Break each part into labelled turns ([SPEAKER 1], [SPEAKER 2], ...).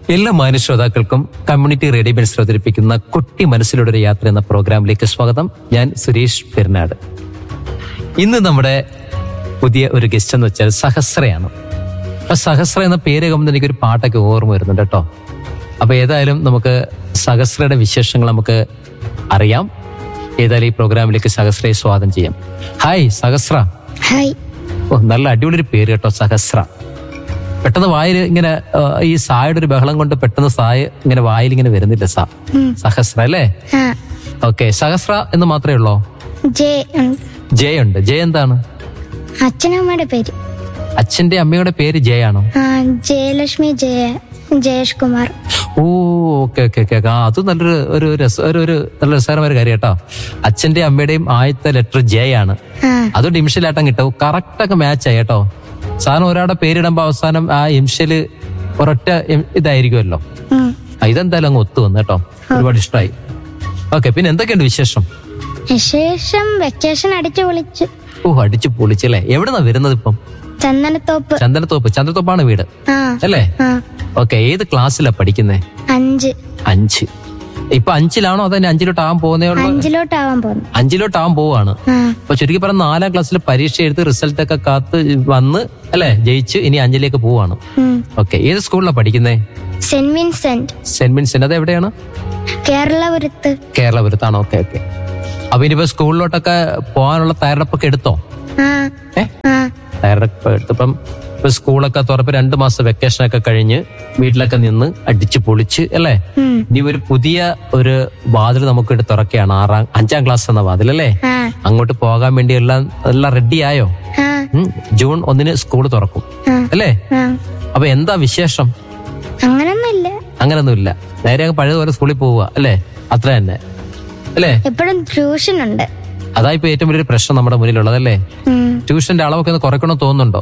[SPEAKER 1] എല്ലാ മാന്യ ശ്രോതാക്കൾക്കും കമ്മ്യൂണിറ്റി റേഡിയോ ബെൻസ് അവതരിപ്പിക്കുന്ന കുട്ടി മനസ്സിലൂടെ ഒരു യാത്ര എന്ന പ്രോഗ്രാമിലേക്ക് സ്വാഗതം ഞാൻ സുരേഷ് പെരുന്നാട് ഇന്ന് നമ്മുടെ പുതിയ ഒരു ഗസ്റ്റ് എന്ന് വെച്ചാൽ സഹസ്രയാണ് അപ്പൊ സഹസ്ര എന്ന പേര് കേൾക്കുമ്പോൾ എനിക്കൊരു പാട്ടൊക്കെ ഓർമ്മ വരുന്നുണ്ട് കേട്ടോ അപ്പൊ ഏതായാലും നമുക്ക് സഹസ്രയുടെ വിശേഷങ്ങൾ നമുക്ക് അറിയാം ഏതായാലും ഈ പ്രോഗ്രാമിലേക്ക് സഹസ്രയെ സ്വാഗതം ചെയ്യാം ഹായ് സഹസ്ര
[SPEAKER 2] ഹായ്
[SPEAKER 1] ഓ നല്ല അടിപൊളി ഒരു പേര് കേട്ടോ സഹസ്ര പെട്ടെന്ന് വായിൽ ഇങ്ങനെ ആ, ഈ സായുടെ ഒരു ബഹളം കൊണ്ട് പെട്ടെന്ന് സായ ഇങ്ങനെ വായിൽ ഇങ്ങനെ വരുന്നില്ല സാ സഹസ്ര അല്ലേ
[SPEAKER 2] ആ
[SPEAKER 1] ഓക്കെ സഹസ്ര എന്ന് മാത്രമേ ഉള്ളോ
[SPEAKER 2] ജെ ഉം.
[SPEAKER 1] ജയ ഉണ്ട് ജയ എന്താണ്
[SPEAKER 2] അച്ഛനമ്മയുടെ പേര്
[SPEAKER 1] അച്ഛന്റെ അമ്മയുടെ പേര് ജയ ആണോ
[SPEAKER 2] ആ ജയലക്ഷ്മി ജയ ജയേഷ് കുമാർ
[SPEAKER 1] ഓ ഓക്കെ ഓക്കെ ഓക്കെ ആ അത് നല്ലൊരു ഒരു രസ ഒരു ഒരു നല്ല രസകരമായ ഒരു കാര്യം കേട്ടോ അച്ഛന്റെ അമ്മയുടെയും ആദ്യത്തെ ലെറ്റർ ജെ ആണ്
[SPEAKER 2] ആ
[SPEAKER 1] അതുകൊണ്ട് ഇംഷലാട്ടം കിട്ടും കറക്റ്റ് ഒക്കെ മാച്ച് ആയി കേട്ടോ സാധനം ഒരാളുടെ പേരിടുമ്പോ അവസാനം ആ ഇംഷല് ഒരൊറ്റ ഇം- ഇതായിരിക്കുമല്ലോ
[SPEAKER 2] ഉം.
[SPEAKER 1] ആ, ഇതെന്തായാലും അങ്ങ് ഒത്തു വന്നു കേട്ടോ ഒരുപാട് ഇഷ്ടമായി ഓക്കെ പിന്നെ എന്തൊക്കെയുണ്ട് വിശേഷം
[SPEAKER 2] ശേഷം വെക്കേഷൻ അടിച്ചു പൊളിച്ചു
[SPEAKER 1] ഓ അടിച്ചു പൊളിച്ചല്ലേ എവിടെന്നാ വരുന്നത് ഇപ്പം
[SPEAKER 2] ചന്ദനത്തോപ്പ്
[SPEAKER 1] ചന്ദ്രത്തോപ്പ് ചന്ദ്രത്തോപ്പാണ് വീട്
[SPEAKER 2] ആ
[SPEAKER 1] അല്ലേ
[SPEAKER 2] ആ
[SPEAKER 1] ഓക്കെ ഏത് ക്ലാസ്സിലാ പഠിക്കുന്നേ
[SPEAKER 2] അഞ്ച്
[SPEAKER 1] അഞ്ച് ഇപ്പൊ അഞ്ചിലാണോ അതോ ഇനി അഞ്ചിലോട്ട് ആവാൻ പോകുന്നേ ഉള്ളൂ
[SPEAKER 2] അഞ്ചിലോട്ടാവാൻ പോന്നു
[SPEAKER 1] അഞ്ചിലോട്ട് ആവാൻ പോവാണ്
[SPEAKER 2] ആ
[SPEAKER 1] അപ്പൊ ചുരുക്കി പറഞ്ഞ നാലാം ക്ലാസ്സിൽ പരീക്ഷ എഴുതി റിസൾട്ട് ഒക്കെ കാത്ത് വന്ന് അല്ലെ ജയിച്ച് ഇനി അഞ്ചിലേക്ക് പോവാണ്
[SPEAKER 2] ഉം.
[SPEAKER 1] ഓക്കെ ഏത് സ്കൂളിലാണ് പഠിക്കുന്നേ
[SPEAKER 2] സെന്റ് വിൻസെന്റ്
[SPEAKER 1] സെന്റ് വിൻസെന്റ് അത് എവിടെയാണ്
[SPEAKER 2] കേരളപുരത്ത്
[SPEAKER 1] കേരളപുരത്താണ് ഓക്കെ ഓക്കെ അപ്പൊ ഇനിയിപ്പോ സ്കൂളിലോട്ടൊക്കെ പോകാനുള്ള തയ്യാറെടുപ്പൊക്കെ എടുത്തോ
[SPEAKER 2] ആ
[SPEAKER 1] ഏ
[SPEAKER 2] ആ
[SPEAKER 1] തയ്യാറെടുപ്പ് എടുത്തപ്പം ഇപ്പൊ സ്കൂളൊക്കെ തുറപ്പ് രണ്ടു മാസം വെക്കേഷൻ ഒക്കെ കഴിഞ്ഞ് വീട്ടിലൊക്കെ നിന്ന് അടിച്ചു പൊളിച്ച് അല്ലേ
[SPEAKER 2] ഉം.
[SPEAKER 1] ഇനി ഒരു പുതിയ ഒരു വാതിൽ നമുക്ക് ഇവിടെ തുറക്കുകയാണ് ആറാം അഞ്ചാം ക്ലാസ് എന്ന വാതിൽ അല്ലേ
[SPEAKER 2] ആ
[SPEAKER 1] അങ്ങോട്ട് പോകാൻ വേണ്ടി എല്ലാം എല്ലാം റെഡി ആയോ
[SPEAKER 2] ആ
[SPEAKER 1] ഉം, ജൂൺ ഒന്നിന് സ്കൂൾ തുറക്കും
[SPEAKER 2] ആ
[SPEAKER 1] അല്ലേ
[SPEAKER 2] ആ
[SPEAKER 1] അപ്പൊ എന്താ വിശേഷം
[SPEAKER 2] അങ്ങനൊന്നുമില്ല
[SPEAKER 1] അങ്ങനൊന്നുമില്ല നേരെ അങ്ങ് പഴയതുപോലെ സ്കൂളിൽ പോവുക അല്ലേ അത്ര തന്നെ അല്ലേ
[SPEAKER 2] എപ്പോഴും ട്യൂഷൻ ഉണ്ട്
[SPEAKER 1] അതാ ഇപ്പൊ ഏറ്റവും വലിയൊരു പ്രശ്നം നമ്മുടെ മുന്നിലുള്ളതല്ലേ
[SPEAKER 2] ഉം.
[SPEAKER 1] ട്യൂഷന്റെ അളവൊക്കെ ഒന്ന് കുറയ്ക്കണമെന്ന് തോന്നുന്നുണ്ടോ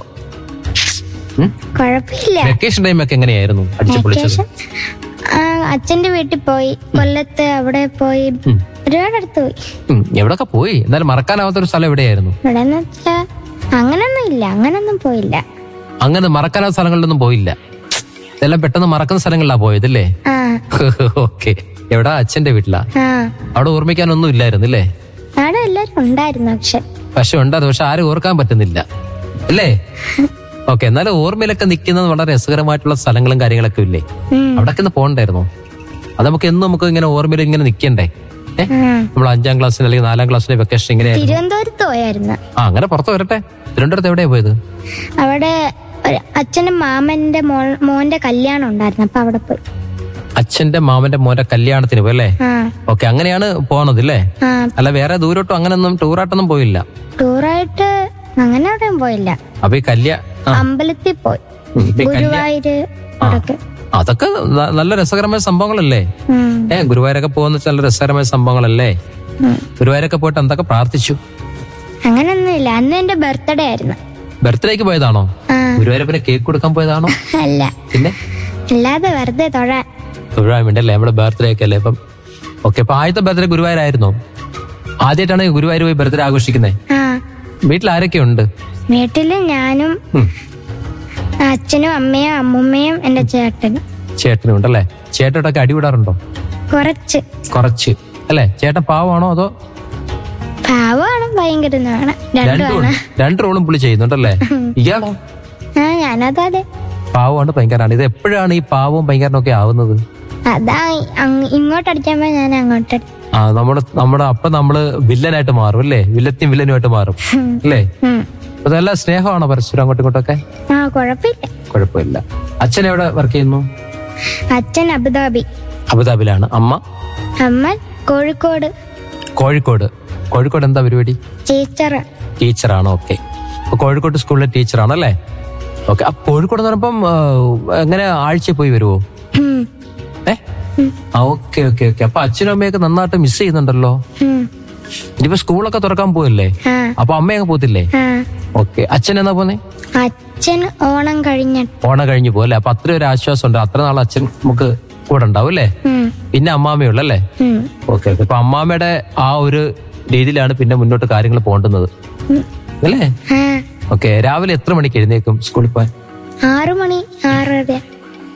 [SPEAKER 1] ഉം?
[SPEAKER 2] കുഴപ്പമില്ല
[SPEAKER 1] വെക്കേഷൻ ടൈം ഒക്കെ എങ്ങനെയായിരുന്നു അടിച്ചു പൊളിച്ചത്
[SPEAKER 2] വെക്കേഷൻ ആ, അച്ഛന്റെ വീട്ടിൽ പോയി കൊല്ലത്ത് അവിടെ പോയി
[SPEAKER 1] ഉം.
[SPEAKER 2] ഒരുപാട് അടുത്ത് പോയി
[SPEAKER 1] ഉം, എവിടൊക്കെ പോയി എന്നാലും മറക്കാനാവാത്ത ഒരു സ്ഥലം എവിടെയായിരുന്നു
[SPEAKER 2] ഇവിടെ എന്ന് വെച്ചാ അങ്ങനൊന്നും ഇല്ല അങ്ങനൊന്നും പോയില്ല
[SPEAKER 1] അങ്ങനെ മറക്കാനാവാത്ത സ്ഥലങ്ങളിലൊന്നും പോയില്ല ഇതെല്ലാം പെട്ടെന്ന് മറക്കുന്ന സ്ഥലങ്ങളിലാ പോയതല്ലേ
[SPEAKER 2] ആ
[SPEAKER 1] ഓക്കെ എവിടാ അച്ഛന്റെ വീട്ടിലാ
[SPEAKER 2] ആ
[SPEAKER 1] അവിടെ ഓർമ്മിക്കാനൊന്നും ഇല്ലായിരുന്നു അല്ലേ
[SPEAKER 2] അവിടെ എല്ലാരും ഉണ്ടായിരുന്നു പക്ഷെ
[SPEAKER 1] പക്ഷെ ഉണ്ടായിരുന്നു പക്ഷെ ആരും ഓർക്കാൻ പറ്റുന്നില്ല അല്ലേ ഓക്കെ എന്നാലും ഓർമ്മയിലൊക്കെ നിൽക്കുന്നത് വളരെ രസകരമായിട്ടുള്ള സ്ഥലങ്ങളും കാര്യങ്ങളൊക്കെ ഇല്ലേ
[SPEAKER 2] ഉം.
[SPEAKER 1] അവിടൊക്കെ ഒന്ന് പോകണ്ടായിരുന്നോ അത് നമുക്ക് എന്നും നമുക്ക് ഇങ്ങനെ ഓർമ്മയിൽ ഇങ്ങനെ നിൽക്കണ്ടേ ഏ
[SPEAKER 2] ആ.
[SPEAKER 1] നമ്മൾ അഞ്ചാം ക്ലാസ്സിൽ അല്ലെങ്കിൽ നാലാം ക്ലാസ്സിലെ വെക്കേഷൻ ഇങ്ങനെയായിരുന്നു
[SPEAKER 2] തിരുവനന്തപുരത്ത് പോയായിരുന്നു
[SPEAKER 1] ആ അങ്ങനെ പുറത്ത് വരട്ടെ തിരുവനന്തപുരത്ത് എവിടെയാ പോയത്
[SPEAKER 2] അവിടെ ഒരു അച്ഛന്റെ മാമന്റെ മോൾ മോന്റെ കല്യാണം ഉണ്ടായിരുന്നു അപ്പൊ അവിടെ പോയി
[SPEAKER 1] അച്ഛന്റെ മാമന്റെ മോന്റെ കല്യാണത്തിന് പോയി അല്ലേ
[SPEAKER 2] ആ
[SPEAKER 1] ഓക്കെ അങ്ങനെയാണ് പോണത് അല്ലേ
[SPEAKER 2] ആ
[SPEAKER 1] അല്ല വേറെ ദൂരോട്ടും അങ്ങനെയൊന്നും ടൂറായിട്ടൊന്നും പോയില്ല
[SPEAKER 2] ടൂറായിട്ട് അങ്ങനെ എവിടെയും പോയില്ല
[SPEAKER 1] അപ്പൊ ഈ കല്യാ ആ,
[SPEAKER 2] അമ്പലത്തിൽ പോയി
[SPEAKER 1] ഉം, ഇപ്പൊ ഈ കല്യാ
[SPEAKER 2] ഗുരുവായൂര് അവിടൊക്കെ
[SPEAKER 1] അതൊക്കെ ന- നല്ല രസകരമായ സംഭവങ്ങളല്ലേ
[SPEAKER 2] ഉം.
[SPEAKER 1] ഏ ഗുരുവായൂരൊക്കെ പോകുന്ന വെച്ചാൽ നല്ല രസകരമായ സംഭവങ്ങളല്ലേ
[SPEAKER 2] ഉം.
[SPEAKER 1] ഗുരുവായൂരൊക്കെ പോയിട്ട് എന്തൊക്കെ പ്രാർത്ഥിച്ചു
[SPEAKER 2] അങ്ങനൊന്നുമില്ല അന്ന് എന്റെ ബർത്ത്ഡേ ആയിരുന്നു
[SPEAKER 1] ബർത്ത്ഡേക്ക് പോയതാണോ
[SPEAKER 2] ആ
[SPEAKER 1] ഗുരുവായൂരപ്പനെ കേക്ക് കൊടുക്കാൻ പോയതാണോ
[SPEAKER 2] അല്ല
[SPEAKER 1] പിന്നെ
[SPEAKER 2] അല്ലാതെ വെറുതെ തൊഴാൻ
[SPEAKER 1] തൊഴാൻ വേണ്ടി അല്ലേ നമ്മുടെ ബർത്ത്ഡേ ഒക്കെ അല്ലേ ഇപ്പം ഓക്കെ അപ്പൊ ആദ്യത്തെ ബർത്ത്ഡേ ഗുരുവായൂരായിരുന്നോ ആദ്യമായിട്ടാണ് ഗുരുവായൂർ പോയി ബർത്ത്ഡേ ആഘോഷിക്കുന്നത്
[SPEAKER 2] ആ
[SPEAKER 1] വീട്ടിൽ ആരൊക്കെ ഉണ്ട്
[SPEAKER 2] വീട്ടില് ഞാനും
[SPEAKER 1] ഉം.
[SPEAKER 2] അച്ഛനും അമ്മയും അമ്മുമ്മയും എന്റെ ചേട്ടനും
[SPEAKER 1] ചേട്ടനും ഉണ്ടല്ലേ ചേട്ടനോടൊക്കെ അടിവിടാറുണ്ടോ
[SPEAKER 2] കുറച്ച്
[SPEAKER 1] കുറച്ച് അല്ലേ ചേട്ടൻ പാവമാണോ അതോ
[SPEAKER 2] പാവമാണ് ഭയങ്കര ഇതാണ്
[SPEAKER 1] രണ്ടും
[SPEAKER 2] രണ്ടുമാണ്
[SPEAKER 1] ഉണ്ട് രണ്ട് റോളും പുള്ളി ചെയ്യുന്നുണ്ടല്ലേ ഇയാളോ
[SPEAKER 2] ആ ഞാനത് അതെ
[SPEAKER 1] പാവമാണ് ഭയങ്കരമാണ് ഇത് എപ്പോഴാണ് ഈ പാവവും ഭയങ്കരനൊക്കെ ആവുന്നത്
[SPEAKER 2] അതാ അങ്ങ് ഇങ്ങോട്ട് അടിക്കുമ്പോ ഞാൻ അങ്ങോട്ട് അടി-
[SPEAKER 1] ആ നമ്മുടെ നമ്മുടെ അപ്പൊ നമ്മള് വില്ലനായിട്ട് മാറും അല്ലേ വില്ലത്തിയും വില്ലനുമായിട്ട് മാറും അല്ലേ
[SPEAKER 2] ഉം.
[SPEAKER 1] അതല്ല സ്നേഹമാണോ പരസ്പരം അങ്ങോട്ടും ഇങ്ങോട്ടൊക്കെ
[SPEAKER 2] ആ കുഴപ്പമില്ല
[SPEAKER 1] കുഴപ്പമില്ല അച്ഛൻ എവിടെ വർക്ക് ചെയ്യുന്നു
[SPEAKER 2] അച്ഛൻ അബുദാബി
[SPEAKER 1] അബുദാബിലാണ് അമ്മ
[SPEAKER 2] അമ്മ കോഴിക്കോട്
[SPEAKER 1] കോഴിക്കോട് കോഴിക്കോട് എന്താ പരിപാടി
[SPEAKER 2] ടീച്ചർ
[SPEAKER 1] ടീച്ചറാണ് ഓക്കെ അപ്പൊ കോഴിക്കോട് സ്കൂളിലെ ടീച്ചറാണ് അല്ലേ ഓക്കെ അപ്പൊ കോഴിക്കോട് എന്ന് പറയുമ്പം ആ, എങ്ങനെ ആഴ്ച പോയി വരുമോ ഏ ആ ഓക്കെ ഓക്കെ ഓക്കെ അപ്പൊ അച്ഛനും അമ്മയൊക്കെ നന്നായിട്ട് മിസ് ചെയ്യുന്നുണ്ടല്ലോ ഇനിയിപ്പോ സ്കൂളൊക്കെ തുറക്കാൻ പോവല്ലേ
[SPEAKER 2] ആ
[SPEAKER 1] അപ്പൊ അമ്മയൊക്കെ പോത്തില്ലേ
[SPEAKER 2] ആ
[SPEAKER 1] ഓക്കെ അച്ഛൻ എന്നാ പോന്നെ
[SPEAKER 2] അച്ഛൻ ഓണം കഴിഞ്ഞിട്ട്
[SPEAKER 1] ഓണം കഴിഞ്ഞു പോകല്ലേ അപ്പൊ അത്ര ഒരു ആശ്വാസം ഉണ്ട് അത്ര നാൾ അച്ഛൻ നമുക്ക് കൂടെ ഉണ്ടാവും അല്ലേ
[SPEAKER 2] ഉം,
[SPEAKER 1] പിന്നെ അമ്മാമ്മയുള്ളല്ലേ
[SPEAKER 2] ഉം,
[SPEAKER 1] ഓക്കെ ഓക്കെ അപ്പൊ അമ്മാമ്മയുടെ ആ ഒരു രീതിയിലാണ് പിന്നെ മുന്നോട്ട് കാര്യങ്ങൾ പോകേണ്ടുന്നത്
[SPEAKER 2] ഉം.
[SPEAKER 1] അല്ലേ
[SPEAKER 2] ആ
[SPEAKER 1] ഓക്കെ രാവിലെ എത്ര മണിക്ക് എഴുന്നേക്കും സ്കൂളിൽ പോകാൻ
[SPEAKER 2] ആറു മണി ആറര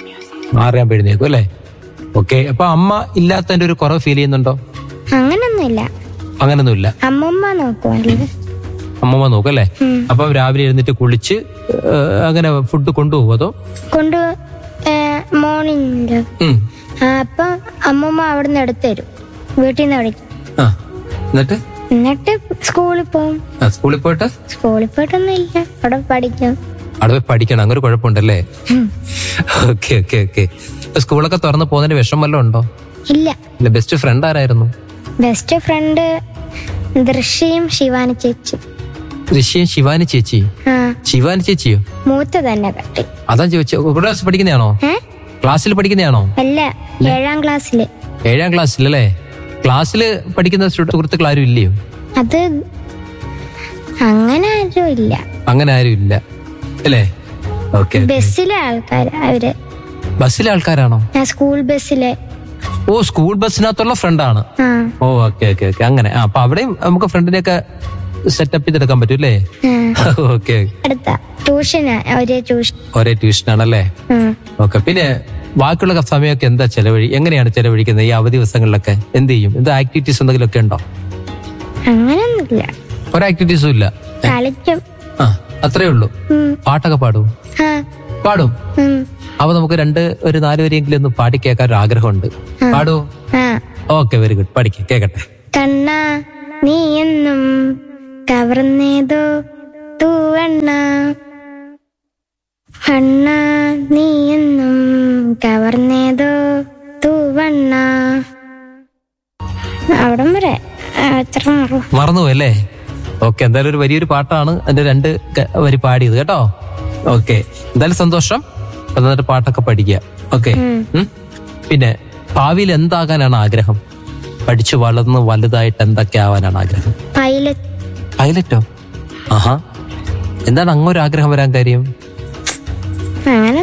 [SPEAKER 1] ആറരയാകുമ്പോ എഴുന്നേക്കും അല്ലേ ഓക്കെ അപ്പൊ അമ്മ ഇല്ലാത്തതിന്റെ ഒരു കുറവ് ഫീൽ ചെയ്യുന്നുണ്ടോ
[SPEAKER 2] അങ്ങനൊന്നുമില്ല
[SPEAKER 1] അങ്ങനൊന്നുമില്ല
[SPEAKER 2] അമ്മമ്മ നോക്കുമല്ലോ
[SPEAKER 1] അമ്മമ്മ നോക്കും അല്ലേ അപ്പം രാവിലെ എഴുന്നേറ്റ് കുളിച്ച് ഏഹ്, അങ്ങനെ ഫുഡ് കൊണ്ടുപോകും അതോ
[SPEAKER 2] കൊണ്ട് മോർണിംഗ്
[SPEAKER 1] ഉം.
[SPEAKER 2] അപ്പൊ അമ്മമ്മ അവിടെ നിന്ന് എടുത്തു തരും വീട്ടിൽ നിന്ന് വിളിക്കും
[SPEAKER 1] ആ എന്നിട്ട്
[SPEAKER 2] എന്നിട്ട് സ്കൂളിൽ പോകും
[SPEAKER 1] ആ, സ്കൂളിൽ പോയിട്ട്
[SPEAKER 2] സ്കൂളിൽ പോയിട്ടൊന്നും ഇല്ല അവിടെ പഠിക്കും
[SPEAKER 1] അവിടെ പോയി പഠിക്കണം അങ്ങനെ ഒരു കുഴപ്പമുണ്ടല്ലേ ഓക്കെ ഓക്കെ ഓക്കെ സ്കൂളൊക്കെ തുറന്ന് പോകുന്നതിന് വിഷം വല്ലതും ഉണ്ടോ
[SPEAKER 2] ഇല്ല
[SPEAKER 1] ഇല്ല ബെസ്റ്റ് ഫ്രണ്ട് ആരായിരുന്നു
[SPEAKER 2] ബെസ്റ്റ് ഫ്രണ്ട് ദൃശ്യയും ശിവാനി ചേച്ചി
[SPEAKER 1] ഋഷിയും ശിവാനി ചേച്ചി
[SPEAKER 2] ആ
[SPEAKER 1] ശിവാനി ചേച്ചിയോ
[SPEAKER 2] മൂത്ത തന്നെ കട്ടി
[SPEAKER 1] അതാ ചോദിച്ചോ ഇവിടെ ക്ലാസ് പഠിക്കുന്നതാണോ
[SPEAKER 2] ഏ
[SPEAKER 1] ക്ലാസ്സിൽ പഠിക്കുന്നതാണോ
[SPEAKER 2] അല്ല ഏഴാം ക്ലാസ്സില്
[SPEAKER 1] ഏഴാം ക്ലാസ്സിലല്ലേ ക്ലാസ്സിൽ പഠിക്കുന്ന സ്റ്റുഡ- സുഹൃത്തുക്കൾ ആരും ഇല്ലയോ
[SPEAKER 2] അത് അങ്ങനെ ആരും ഇല്ല
[SPEAKER 1] അങ്ങനെ ആരും ഇല്ല അല്ലേ ഓക്കെ
[SPEAKER 2] ബസ്സിലെ ആൾക്കാർ അവര്
[SPEAKER 1] ബസ്സിലെ ആൾക്കാരാണോ
[SPEAKER 2] ആ സ്കൂൾ ബസ്സിലെ
[SPEAKER 1] ഓ സ്കൂൾ ബസ്സിനകത്തുള്ള ഫ്രണ്ടാണ്
[SPEAKER 2] ആ
[SPEAKER 1] ഓ ഓക്കെ ഓക്കെ ഓക്കെ അങ്ങനെ ആ, അപ്പൊ അവിടെയും നമുക്ക് ഫ്രണ്ടിനെയൊക്കെ സെറ്റപ്പ് ചെയ്തെടുക്കാൻ പറ്റും അല്ലേ
[SPEAKER 2] ആ.
[SPEAKER 1] ഓക്കെ
[SPEAKER 2] അടുത്ത ട്യൂഷന് ഒരു ട്യൂഷൻ
[SPEAKER 1] ഒരേ ട്യൂഷനാണല്ലേ
[SPEAKER 2] ഉം.
[SPEAKER 1] ഓക്കെ പിന്നെ ബാക്കിയുള്ള സമയമൊക്കെ എന്താ ചെലവഴി എങ്ങനെയാണ് ചെലവഴിക്കുന്നത് ഈ അവധി ദിവസങ്ങളിലൊക്കെ എന്ത് ചെയ്യും എന്താ ആക്ടിവിറ്റീസ് എന്തെങ്കിലും ഒക്കെ ഉണ്ടോ
[SPEAKER 2] അങ്ങനൊന്നുമില്ല
[SPEAKER 1] ഒരു ആക്ടിവിറ്റീസും ഇല്ല
[SPEAKER 2] കളിക്കും
[SPEAKER 1] ആ അത്രേ ഉള്ളൂ
[SPEAKER 2] ഉം.
[SPEAKER 1] പാട്ടൊക്കെ പാടും
[SPEAKER 2] ആ
[SPEAKER 1] പാടും
[SPEAKER 2] ഉം.
[SPEAKER 1] അപ്പൊ നമുക്ക് രണ്ട് ഒരു നാല് വരെയെങ്കിലും ഒന്ന് പാടി കേൾക്കാൻ ഒരു ആഗ്രഹമുണ്ട് പാടുവോ
[SPEAKER 2] ആ
[SPEAKER 1] ഓക്കെ വെരി ഗുഡ് പഠിക്ക കേക്കട്ടെ
[SPEAKER 2] കണ്ണ നീ എന്നും കവർന്നേതോ തൂവണ്ണ കണ്ണ നീ എന്നും കവർന്നേതോ തൂവണ്ണ അവിടം വരെ ആ, എത്ര മാറും
[SPEAKER 1] മറന്നുപോയി അല്ലേ ഓക്കെ എന്തായാലും ഒരു വലിയൊരു പാട്ടാണ് അതിന്റെ രണ്ട് ക- വരി പാടിയത് കേട്ടോ ഓക്കെ എന്തായാലും സന്തോഷം അപ്പൊ എന്നിട്ട് പാട്ടൊക്കെ പഠിക്കുക ഓക്കെ പിന്നെ ഭാവിയിൽ എന്താകാനാണ് ആഗ്രഹം പഠിച്ചു വളർന്ന് വലുതായിട്ട് എന്തൊക്കെ ആവാനാണ് ആഗ്രഹം
[SPEAKER 2] പൈലറ്റ്
[SPEAKER 1] പൈലറ്റോ ആഹാ എന്താണ് അങ്ങൊരു ആഗ്രഹം വരാൻ കാര്യം
[SPEAKER 2] അങ്ങനെ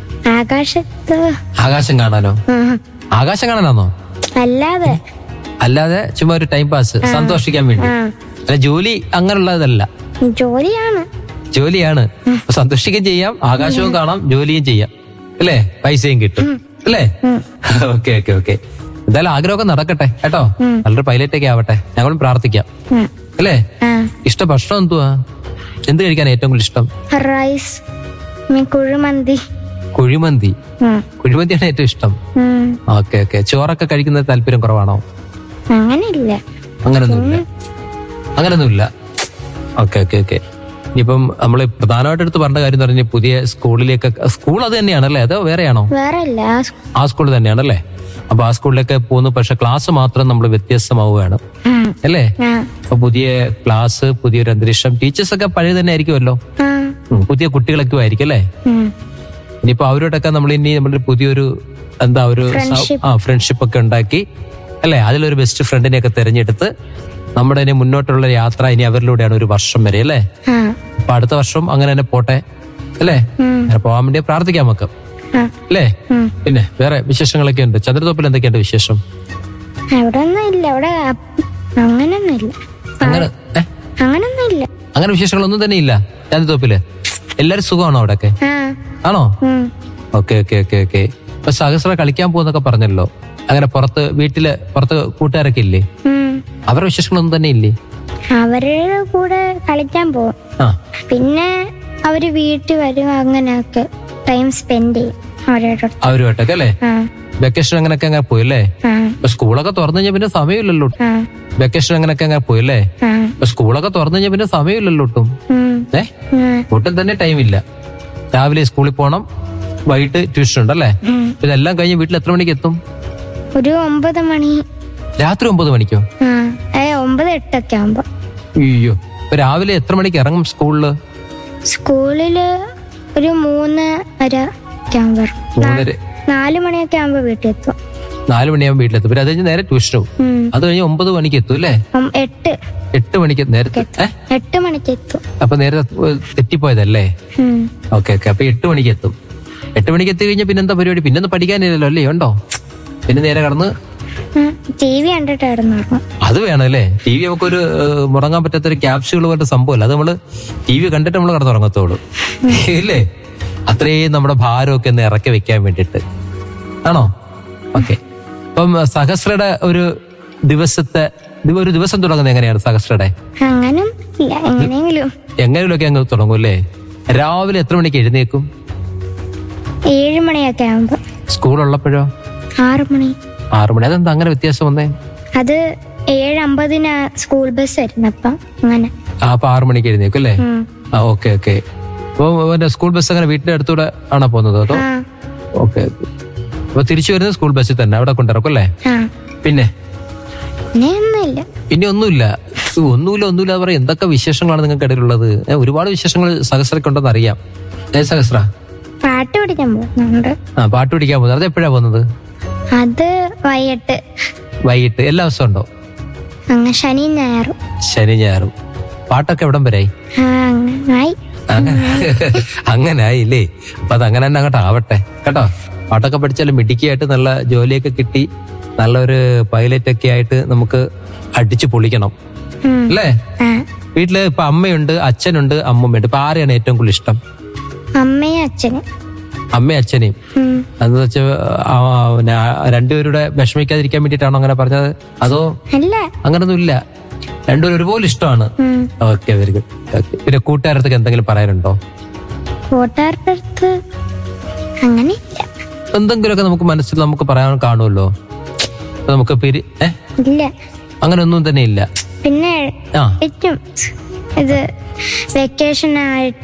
[SPEAKER 2] ആകാശത്ത്
[SPEAKER 1] ആകാശം കാണാനോ
[SPEAKER 2] ആ,
[SPEAKER 1] ആകാശം കാണാനാണോ
[SPEAKER 2] അല്ലാതെ
[SPEAKER 1] അല്ലാതെ ചുമ്മാ ഒരു ടൈം പാസ് സന്തോഷിക്കാൻ വേണ്ടി
[SPEAKER 2] ആ
[SPEAKER 1] അല്ല ജോലി അങ്ങനെയുള്ളതല്ല
[SPEAKER 2] ജോലിയാണ്
[SPEAKER 1] ജോലിയാണ് അപ്പൊ സന്തോഷിക്കുകയും ചെയ്യാം ആകാശവും കാണാം ജോലിയും ചെയ്യാം അല്ലേ പൈസയും കിട്ടും അല്ലേ ഓക്കെ ഓക്കെ ഓക്കെ എന്തായാലും ആഗ്രഹമൊക്കെ നടക്കട്ടെ കേട്ടോ നല്ലൊരു പൈലറ്റ് ഒക്കെ ആവട്ടെ ഞങ്ങളും പ്രാർത്ഥിക്കാം
[SPEAKER 2] ഉം.
[SPEAKER 1] അല്ലേ
[SPEAKER 2] ആ
[SPEAKER 1] ഇഷ്ട ഭക്ഷണം എന്തുവാ എന്ത് കഴിക്കാൻ ഏറ്റവും കൂടുതൽ ഇഷ്ടം
[SPEAKER 2] റൈസ് മീൻ കുഴിമന്തി
[SPEAKER 1] കുഴിമന്തി
[SPEAKER 2] ഉം.
[SPEAKER 1] കുഴിമന്തിയാണ് ഏറ്റവും ഇഷ്ടം
[SPEAKER 2] ഉം.
[SPEAKER 1] ഓക്കെ ഓക്കെ ചോറൊക്കെ കഴിക്കുന്നത് താല്പര്യം കുറവാണോ
[SPEAKER 2] അങ്ങനെയില്ല
[SPEAKER 1] അങ്ങനൊന്നുമില്ല അങ്ങനൊന്നുമില്ല ഓക്കെ ഓക്കെ ഓക്കെ ഇനിയിപ്പം നമ്മൾ പ്രധാനമായിട്ട് എടുത്ത് പറഞ്ഞ കാര്യം എന്ന് പറഞ്ഞാൽ പുതിയ സ്കൂളിലേക്ക് സ്കൂൾ അത് തന്നെയാണല്ലേ അതോ വേറെയാണോ
[SPEAKER 2] വേറെ അല്ല
[SPEAKER 1] ആ സ്കൂൾ തന്നെയാണല്ലേ അപ്പൊ ആ സ്കൂളിലേക്ക് പോകുന്നു പക്ഷെ ക്ലാസ് മാത്രം നമ്മൾ വ്യത്യസ്തമാവുകയാണ് അല്ലേ
[SPEAKER 2] ആ
[SPEAKER 1] അപ്പൊ പുതിയ ക്ലാസ് പുതിയൊരു അന്തരീക്ഷം ടീച്ചേഴ്സ് ഒക്കെ പഴയ തന്നെ ആയിരിക്കുമല്ലോ
[SPEAKER 2] ആ
[SPEAKER 1] ഉം, പുതിയ കുട്ടികളൊക്കെ ആയിരിക്കും അല്ലേ
[SPEAKER 2] ഉം.
[SPEAKER 1] ഇനിയിപ്പോ അവരോടൊക്കെ നമ്മൾ ഇനി നമ്മളൊരു പുതിയൊരു എന്താ ഒരു സ-
[SPEAKER 2] Friendship.
[SPEAKER 1] ആ ഫ്രണ്ട്ഷിപ്പ് ഒക്കെ ഉണ്ടാക്കി അല്ലെ അതിലൊരു ബെസ്റ്റ് ഫ്രണ്ടിനെ ഒക്കെ തെരഞ്ഞെടുത്ത് നമ്മുടെ ഇനി മുന്നോട്ടുള്ള യാത്ര ഇനി അവരിലൂടെയാണ് ഒരു വർഷം വരെ അല്ലേ
[SPEAKER 2] ആ
[SPEAKER 1] അപ്പൊ അടുത്ത വർഷം അങ്ങനെ തന്നെ പോട്ടെ അല്ലേ
[SPEAKER 2] ഉം.
[SPEAKER 1] അങ്ങനെ പോകാൻ വേണ്ടി പ്രാർത്ഥിക്കാം നമുക്ക്
[SPEAKER 2] ആ
[SPEAKER 1] അല്ലേ
[SPEAKER 2] ഉം.
[SPEAKER 1] പിന്നെ വേറെ വിശേഷങ്ങളൊക്കെ ഉണ്ട് ചന്ദ്രതോപ്പിൽ എന്തൊക്കെയുണ്ട് വിശേഷം
[SPEAKER 2] അവിടെ ഒന്നും ഇല്ല അവിടെ അപ്പ- അങ്ങനൊന്നും ഇല്ല
[SPEAKER 1] അങ്ങനെ ഏ?
[SPEAKER 2] അങ്ങനൊന്നും ഇല്ല
[SPEAKER 1] അങ്ങനെ വിശേഷങ്ങളൊന്നും തന്നെ ഇല്ല ചന്ദ്രതോപ്പില് എല്ലാരും സുഖമാണോ അവിടെയൊക്കെ
[SPEAKER 2] ആ
[SPEAKER 1] ആണോ
[SPEAKER 2] ഉം.
[SPEAKER 1] ഓക്കെ ഓക്കെ ഓക്കെ ഓക്കെ ഇപ്പൊ സഹസ്ര കളിക്കാൻ പോകുന്നൊക്കെ പറഞ്ഞല്ലോ അങ്ങനെ പുറത്ത് വീട്ടില് പുറത്ത് കൂട്ടുകാരൊക്കെ ഇല്ലേ
[SPEAKER 2] ഉം.
[SPEAKER 1] അവരുടെ വിശേഷങ്ങളൊന്നും തന്നെ ഇല്ലേ
[SPEAKER 2] അവരുടെ കൂടെ കളിക്കാൻ പോകും
[SPEAKER 1] ആ
[SPEAKER 2] പിന്നെ അവര് വീട്ടിൽ വരും അങ്ങനെയൊക്കെ ടൈം സ്പെൻഡ് ചെയ്യും അവരുടെ അടുത്ത്.
[SPEAKER 1] അവരുമായിട്ടൊക്കെ അല്ലേ
[SPEAKER 2] ആ
[SPEAKER 1] വെക്കേഷൻ അങ്ങനെയൊക്കെ അങ്ങനെ പോയി അല്ലേ
[SPEAKER 2] ആ
[SPEAKER 1] ഇപ്പൊ സ്കൂളൊക്കെ തുറന്നു കഴിഞ്ഞാൽ പിന്നെ സമയമില്ലല്ലോ
[SPEAKER 2] ആ
[SPEAKER 1] വെക്കേഷൻ അങ്ങനെയൊക്കെ അങ്ങനെ പോയി അല്ലേ
[SPEAKER 2] ആ
[SPEAKER 1] ഇപ്പൊ സ്കൂളൊക്കെ തുറന്നു കഴിഞ്ഞാൽ പിന്നെ സമയമില്ലല്ലോ ഒട്ടും
[SPEAKER 2] ഉം.
[SPEAKER 1] ഏ
[SPEAKER 2] ഉം.
[SPEAKER 1] ഒട്ടും തന്നെ ടൈമില്ല രാവിലെ സ്കൂളിൽ പോകണം വൈകിട്ട് ട്യൂഷൻ ഉണ്ടല്ലേ
[SPEAKER 2] ഉം.
[SPEAKER 1] ഇതെല്ലാം കഴിഞ്ഞ് വീട്ടിൽ എത്ര മണിക്ക് എത്തും
[SPEAKER 2] ഒരു ഒമ്പത് മണി
[SPEAKER 1] രാത്രി ഒമ്പത് മണിക്കോ
[SPEAKER 2] ആ ഏ ഒമ്പത് എട്ടൊക്കെ ആവുമ്പോ
[SPEAKER 1] അയ്യോ ഇപ്പൊ രാവിലെ എത്ര മണിക്ക് ഇറങ്ങും സ്കൂളില്
[SPEAKER 2] സ്കൂളില് ഒരു മൂന്ന് വരെ ഒക്കെ ആവുമ്പോ വരും.
[SPEAKER 1] മൂന്നര
[SPEAKER 2] നാല് മണിയൊക്കെ ആവുമ്പോ വീട്ടിൽ എത്തും
[SPEAKER 1] നാല് മണിയാകുമ്പോൾ വീട്ടിലെത്തും പിന്നെ അത് കഴിഞ്ഞ് നേരെ ട്യൂഷന് പോകും
[SPEAKER 2] ഉം.
[SPEAKER 1] അത് കഴിഞ്ഞ് ഒമ്പത് മണിക്ക് എത്തും അല്ലേ
[SPEAKER 2] ഉം, എട്ട്
[SPEAKER 1] എട്ട് മണിക്ക് നേരത്തെ ഏ
[SPEAKER 2] എട്ട് മണിക്ക് എത്തും
[SPEAKER 1] അപ്പൊ നേരെ ഏഹ്, തെറ്റിപ്പോയതല്ലേ
[SPEAKER 2] ഉം.
[SPEAKER 1] ഓക്കെ ഓക്കെ അപ്പൊ എട്ട് മണിക്ക് എത്തും എട്ട് മണിക്ക് എത്തി കഴിഞ്ഞാൽ പിന്നെന്താ പരിപാടി പിന്നൊന്നും പഠിക്കാനില്ലല്ലോ അല്ലേ ഉണ്ടോ പിന്നെ നേരെ കടന്ന്
[SPEAKER 2] ഉം. ടി വി കണ്ടിട്ടായിരുന്നു ഉറങ്ങും
[SPEAKER 1] അത് വേണം അല്ലേ ടി വി നമുക്കൊരു ഏഹ്, മുടങ്ങാൻ പറ്റാത്ത ഒരു ക്യാപ്സ്യൂൾ പോലത്തെ സംഭവമല്ല അത് നമ്മള് ടി വി കണ്ടിട്ട് നമ്മൾ കടന്നുറങ്ങത്തോളൂ ഇല്ലേ അത്രയും നമ്മുടെ ഭാരമൊക്കെ ഒന്ന് ഇറക്കി വെക്കാൻ വേണ്ടിയിട്ട് ആണോ ഓക്കെ അപ്പം സഹസ്രയുടെ ഒരു ദിവസത്തെ ദിവ- ഒരു ദിവസം തുടങ്ങുന്നത് എങ്ങനെയാണ് സഹസ്രയുടെ
[SPEAKER 2] അങ്ങനും ഇല്ല എങ്ങനെയെങ്കിലും
[SPEAKER 1] എങ്ങനെയൊക്കെ അങ്ങ് തുടങ്ങും അല്ലേ രാവിലെ എത്ര മണിക്ക് എഴുന്നേക്കും
[SPEAKER 2] ഏഴ് മണിയൊക്കെ ആകുമ്പോ
[SPEAKER 1] സ്കൂൾ ഉള്ളപ്പോഴോ
[SPEAKER 2] ആറു മണി
[SPEAKER 1] ആറു മണി അതെന്താ അങ്ങനെ വ്യത്യാസം വന്നേ
[SPEAKER 2] അത് ഏഴ് അമ്പതിനാ സ്കൂൾ ബസ് വരുന്നത് അപ്പം അങ്ങനെ
[SPEAKER 1] ആ അപ്പൊ ആറു മണിക്ക് എഴുന്നേക്കും അല്ലേ
[SPEAKER 2] ഉം.
[SPEAKER 1] ആ ഓക്കെ ഓക്കെ അപ്പൊ പിന്നെ സ്കൂൾ ബസ് അങ്ങനെ വീട്ടിന്റെ അടുത്തൂടെ ആണോ പോകുന്നത് അതോ
[SPEAKER 2] ആ
[SPEAKER 1] ഓക്കെ അപ്പൊ തിരിച്ചു വരുന്നത് സ്കൂൾ ബസ്സിൽ തന്നെ അവിടെ കൊണ്ടിറക്കും അല്ലേ
[SPEAKER 2] ആ
[SPEAKER 1] പിന്നെ
[SPEAKER 2] പിന്നെ ഒന്നുമില്ല
[SPEAKER 1] ഇനി ഒന്നുമില്ല ഛു, ഒന്നുമില്ല ഒന്നുമില്ല പറയാം എന്തൊക്കെ വിശേഷങ്ങളാണ് നിങ്ങൾക്ക് ഇടയിലുള്ളത് ഏ, ഒരുപാട് വിശേഷങ്ങൾ സഹസ്രക്കുണ്ടെന്ന് അറിയാം ഏ സഹസ്ര
[SPEAKER 2] പാട്ട് പഠിക്കാൻ പോകുന്നുണ്ട്
[SPEAKER 1] ആ പാട്ട് പിടിക്കാൻ പോകുന്നത് അത് എപ്പോഴാ പോകുന്നത്
[SPEAKER 2] അത് വൈകിട്ട്
[SPEAKER 1] വൈകിട്ട് എല്ലാ ദിവസവും ഉണ്ടോ
[SPEAKER 2] അങ്ങ് ശനിയും ഞായറും
[SPEAKER 1] ശനി ഞായറും പാട്ടൊക്കെ എവിടം വരായി
[SPEAKER 2] ആ അങ്ങനായി
[SPEAKER 1] അങ്ങനെ അങ്ങനായില്ലേ അപ്പൊ അത് അങ്ങനെ തന്നെ അങ്ങോട്ട് ആവട്ടെ കേട്ടോ പാട്ടൊക്കെ പഠിച്ചാലും മിടുക്കിയായിട്ട് നല്ല ജോലിയൊക്കെ കിട്ടി നല്ലൊരു പൈലറ്റ് ഒക്കെ ആയിട്ട് നമുക്ക് അടിച്ചു പൊളിക്കണം
[SPEAKER 2] ഉം.
[SPEAKER 1] അല്ലേ
[SPEAKER 2] ആ
[SPEAKER 1] വീട്ടില് ഇപ്പൊ അമ്മയുണ്ട് അച്ഛനുണ്ട് അമ്മമ്മയുണ്ട് ഇപ്പൊ ആരെയാണ് ഏറ്റവും കൂടുതൽ ഇഷ്ടം
[SPEAKER 2] അമ്മയും അച്ഛനും
[SPEAKER 1] അമ്മയും അച്ഛനെയും
[SPEAKER 2] ഉം.
[SPEAKER 1] എന്ന് വെച്ചാൽ രണ്ടുപേരുടെ വിഷമിക്കാതിരിക്കാൻ വേണ്ടിയിട്ടാണോ അങ്ങനെ പറഞ്ഞത് അതോ
[SPEAKER 2] അല്ല
[SPEAKER 1] അങ്ങനൊന്നും ഇല്ല രണ്ടുപേരും ഒരുപോലെ ഇഷ്ടമാണ്
[SPEAKER 2] ഉം.
[SPEAKER 1] ഓക്കെ വെരി ഗുഡ് പിന്നെ കൂട്ടുകാരത്തൊക്കെ എന്തെങ്കിലും പറയാനുണ്ടോ
[SPEAKER 2] കൂട്ടുകാരുടെ അടുത്ത് അങ്ങനെ ഇല്ല
[SPEAKER 1] എന്തെങ്കിലുമൊക്കെ നമുക്ക് മനസ്സിൽ നമുക്ക് പറയാൻ കാണുമല്ലോ ഇപ്പൊ നമുക്ക് പിരി ഏ
[SPEAKER 2] ഇല്ല
[SPEAKER 1] അങ്ങനെ ഒന്നും തന്നെ ഇല്ല
[SPEAKER 2] പിന്നെ
[SPEAKER 1] ആ
[SPEAKER 2] ഏറ്റവും ഇത് വെക്കേഷൻ ആയിട്ട്